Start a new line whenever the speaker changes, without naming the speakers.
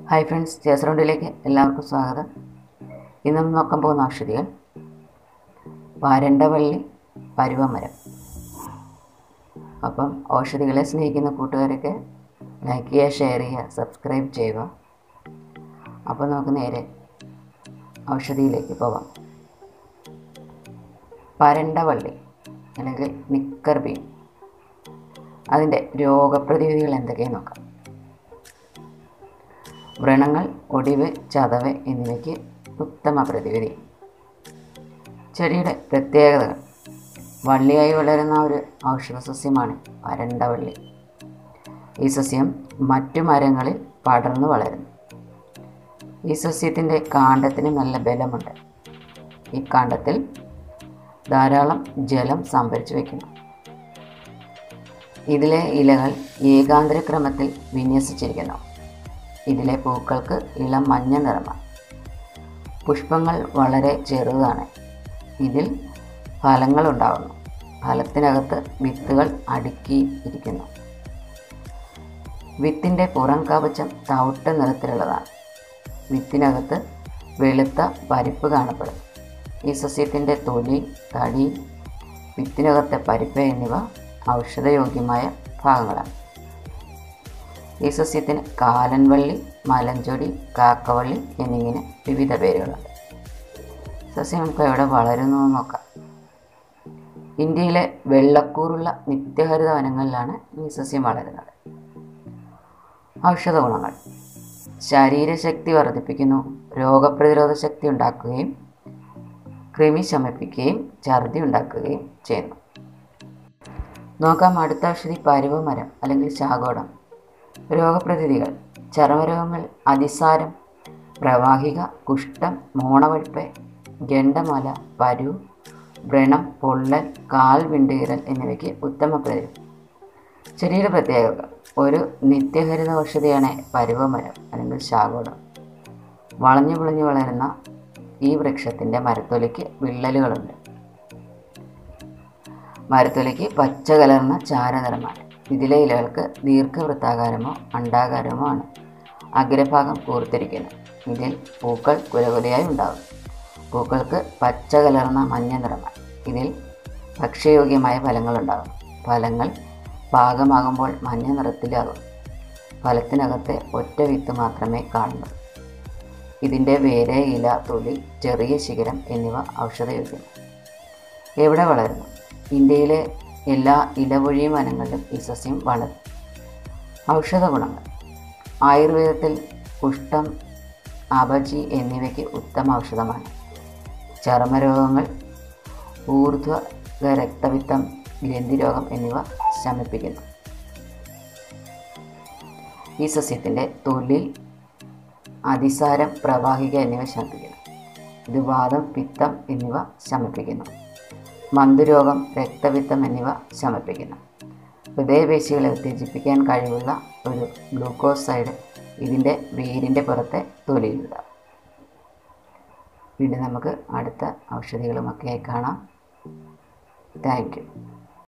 hi friends chase റൗണ്ടിലേക്ക് എല്ലാവർക്കും സ്വാഗതം ഇന്ന് നമ്മൾ നോക്കാൻ പോകുന്ന ഔഷധികൾ വാരണ്ടവള്ളി പരുവമരം അപ്പം ഔഷധികളെ സ്നേഹിക്കുന്ന കൂട്ടുകാരൊക്കെ ലൈക്ക് ചെയ്യുക ഷെയർ ചെയ്യുക സബ്സ്ക്രൈബ് ചെയ്യുക അപ്പോൾ നമുക്ക് നേരെ ഔഷധിയിലേക്ക് പോവാം പരണ്ടവള്ളി അല്ലെങ്കിൽ നിക്കർ ബീൻ അതിൻ്റെ രോഗപ്രതിവിധികൾ എന്തൊക്കെയെന്ന് നോക്കാം വ്രണങ്ങൾ ഒടിവ് ചതവ് എന്നിവയ്ക്ക് ഉത്തമ പ്രതിവിധി ചെടിയുടെ പ്രത്യേകതകൾ വള്ളിയായി വളരുന്ന ഒരു ഔഷധ സസ്യമാണ് വരണ്ടവള്ളി ഈ സസ്യം മറ്റു മരങ്ങളിൽ പടർന്നു വളരുന്നു ഈ സസ്യത്തിൻ്റെ കാണ്ഡത്തിന് നല്ല ബലമുണ്ട് ഈ കാണ്ഡത്തിൽ ധാരാളം ജലം സംഭരിച്ചു വയ്ക്കുന്നു ഇതിലെ ഇലകൾ ഏകാന്തര ക്രമത്തിൽ വിന്യസിച്ചിരിക്കുന്നു ഇതിലെ പൂക്കൾക്ക് ഇളം മഞ്ഞ നിറമാണ് പുഷ്പങ്ങൾ വളരെ ചെറുതാണ് ഇതിൽ ഫലങ്ങൾ ഉണ്ടാകുന്നു ഫലത്തിനകത്ത് വിത്തുകൾ അടുക്കി ഇരിക്കുന്നു വിത്തിൻ്റെ പുറം കവചം തവിട്ട് നിറത്തിലുള്ളതാണ് വിത്തിനകത്ത് വെളുത്ത പരിപ്പ് കാണപ്പെടും ഈ സസ്യത്തിൻ്റെ തൊലി തടി വിത്തിനകത്തെ പരിപ്പ് എന്നിവ ഔഷധയോഗ്യമായ ഭാഗങ്ങളാണ് ഈ സസ്യത്തിന് കാലൻവള്ളി മലഞ്ചൊടി കാക്കവള്ളി എന്നിങ്ങനെ വിവിധ പേരുകളുണ്ട് സസ്യം നമുക്ക് എവിടെ വളരുന്നു എന്ന് നോക്കാം ഇന്ത്യയിലെ വെള്ളക്കൂറുള്ള നിത്യഹരിത വനങ്ങളിലാണ് ഈ സസ്യം വളരുന്നത് ഔഷധ ഗുണങ്ങൾ ശരീരശക്തി വർദ്ധിപ്പിക്കുന്നു രോഗപ്രതിരോധ ശക്തി ഉണ്ടാക്കുകയും കൃമി ശമിപ്പിക്കുകയും ഛർദി ഉണ്ടാക്കുകയും ചെയ്യുന്നു നോക്കാം അടുത്ത ഔഷധി പരുവമരം അല്ലെങ്കിൽ ശാഗോടം രോഗപ്രതിവിധികൾ ചർമ്മരോഗങ്ങൾ അതിസാരം പ്രവാഹിക കുഷ്ഠം മോണവഴുപ്പ് ഗണ്ടമല പരു വ്രണം പൊള്ളൽ കാൽ വിണ്ടുകീറൽ എന്നിവയ്ക്ക് ഉത്തമ പ്രതിവിധി ചെടിയുടെ പ്രത്യേകത ഒരു നിത്യഹരിത ഔഷധിയാണ് പരുവമരം അല്ലെങ്കിൽ ശാഗോടം വളഞ്ഞു പുളഞ്ഞു വളരുന്ന ഈ വൃക്ഷത്തിൻ്റെ മരത്തൊലിക്ക് വിള്ളലുകളുണ്ട് മരത്തൊലിക്ക് പച്ച കലർന്ന ചാരനിറമാണ് ഇതിലെ ഇലകൾക്ക് ദീർഘവൃത്താകാരമോ അണ്ടാകാരമോ ആണ് അഗ്രഭാഗം കൂർത്തിരിക്കുന്നു ഇതിൽ പൂക്കൾ കുലകുലയായി ഉണ്ടാകും പൂക്കൾക്ക് പച്ച കലർന്ന മഞ്ഞ നിറമാണ് ഇതിൽ ഭക്ഷ്യയോഗ്യമായ ഫലങ്ങളുണ്ടാകും ഫലങ്ങൾ പാകമാകുമ്പോൾ മഞ്ഞ നിറത്തിലാകും ഫലത്തിനകത്ത് ഒറ്റ വിത്ത് മാത്രമേ കാണുന്നു ഇതിൻ്റെ വേര് ഇല തൊലി ചെറിയ ശിഖരം എന്നിവ ഔഷധയോഗ്യം എവിടെ വളരുന്നു ഇന്ത്യയിലെ എല്ലാ ഇലവൊഴി വനങ്ങളിലും ഈ സസ്യം വളരും ഔഷധ ഗുണങ്ങൾ ആയുർവേദത്തിൽ കുഷ്ഠം അപജി എന്നിവയ്ക്ക് ഉത്തമ ഔഷധമാണ് ചർമ്മരോഗങ്ങൾ ഊർധ്വ രക്തപിത്തം ഗ്രന്ഥിരോഗം എന്നിവ ശമിപ്പിക്കുന്നു ഈ സസ്യത്തിൻ്റെ തൊലി അതിസാരം പ്രവാഹിക എന്നിവ ശമിപ്പിക്കുന്നു ഇത് വാദം പിത്തം എന്നിവ ശമിപ്പിക്കുന്നു മന്ദുരോഗം രക്തപിത്തം എന്നിവ ശമിപ്പിക്കുന്നു ഹൃദയപേശികളെ ഉത്തേജിപ്പിക്കാൻ കഴിവുള്ള ഒരു ഗ്ലൂക്കോസൈഡ് ഇതിൻ്റെ വേരിൻ്റെ പുറത്തെ തൊലിയിലുണ്ടാകും വീണ്ടും നമുക്ക് അടുത്ത ഔഷധികളുമൊക്കെയായി കാണാം താങ്ക് യു